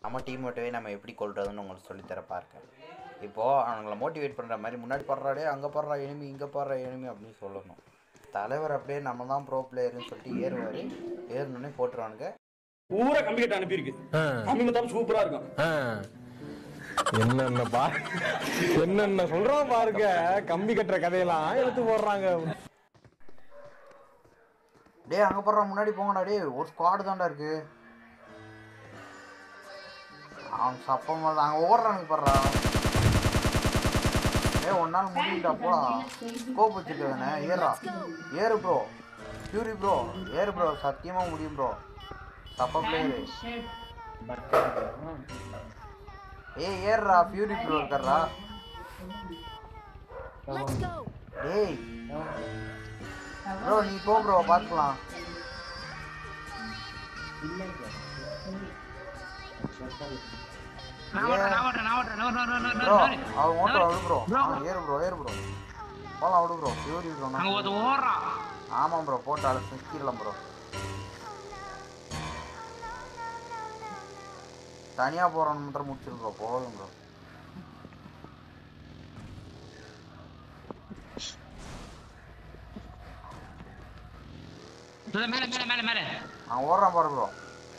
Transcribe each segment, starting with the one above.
நம்ம டீம் மட்டுமே நம்ம எப்படி கொள்றதுன்னு உங்களுக்கு சொல்லித்தர பாருங்க இப்போது அவங்கள மோட்டிவேட் பண்ணுற மாதிரி முன்னாடி படுறாடே அங்கே படுறா எனிமி இங்கே படுறா எனிமி அப்படின்னு சொல்லணும் தலைவர் அப்படியே நம்ம தான் ப்ரோ பிளேயர்னு சொல்லிட்டு ஏறுவார் ஏறினோடனே போட்டுருவானுங்க பூரா கம்பி கட்ட அனுப்பியிருக்கு கம்பி மொத்தம் சூப்பரா இருக்கும் என்னென்ன பா என்னென்ன சொல்றோம் பாருங்க கம்பி கட்டுற கதையெல்லாம் எடுத்து போடுறாங்க டேய் அங்கே போடுறா முன்னாடி போங்கடா டேய் ஒரு ஸ்குவாடு தான்டா இருக்கு அவன் சப்பம் அங்கே ஓடுறானுங்க படுறா டேய் ஒரு நாள் முடியும்டா போடா கோப் வச்சுருக்கானே ஏறா ஏறு ப்ரோ பியூரி ப்ரோ ஏறு ப்ரோ சத்தியமாக முடியும் ப்ரோ சப்ப பிளேயரு ஏய் ஏறுறா பியூரி ப்ரோ இருக்கறா Let's go. டேய் ப்ரோ நீ போ ப்ரோ பார்த்துக்கலாம் நான் ஓட்டுறேன் நான் ஓட்டுறேன் நான் ஓட்டுறேன் no, no, no, no, no, bro no. அவன் ஓட்டுறா விடு ப்ரோ Bro. ஏறு ப்ரோ ஏறு ப்ரோ போலாம் விடு ப்ரோ பியூரி ப்ரோ அங்க ஒருத்தன் ஓடுறான் ஆமாம் ப்ரோ போட்டு அழைச்சி நிற்கிடலாம் ப்ரோ தனியாக போகிறவன் மட்டும் முடிச்சிரு ப்ரோ போதும் ப்ரோ இதோ மேல மேல மேல மேல அவன் ஓடுறான் பாரு ப்ரோ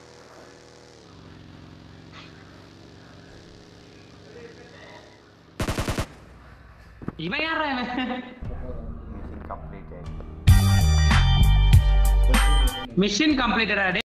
இவன் யாரா இவன் மிஷின் கம்ப்ளீட் மிஷின் கம்ப்ளீட்டடா